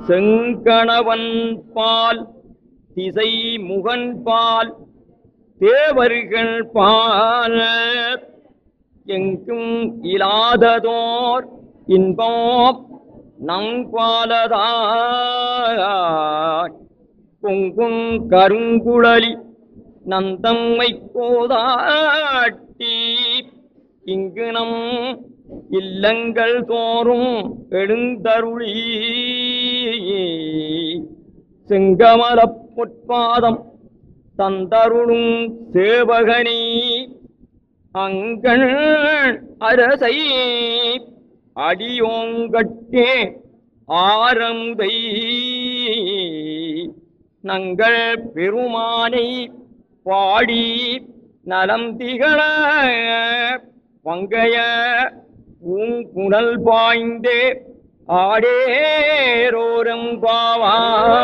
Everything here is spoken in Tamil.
செங்கணவன் பால் திசை முகன் பால் தேவர்கள் பால் எங்கும் இலாததோர் இன்பம் நங்பாலதாய் பொங்குங் கருங்குழலி நந்தம்மை கோதாட்டி இங்கு நம் இல்லங்கள் தோறும் எழுந்தருளி செங்கமலப் பொற்பாதம் தந்தருளும் சேவகனே அங்கள் அரசை அடியோங்கட்டே ஆரமுதை நங்கள் பெருமானை பாடி நலம் திகழ பங்கைய பூங்குணல் பாய்ந்தே ஆடேரோரம் பாவா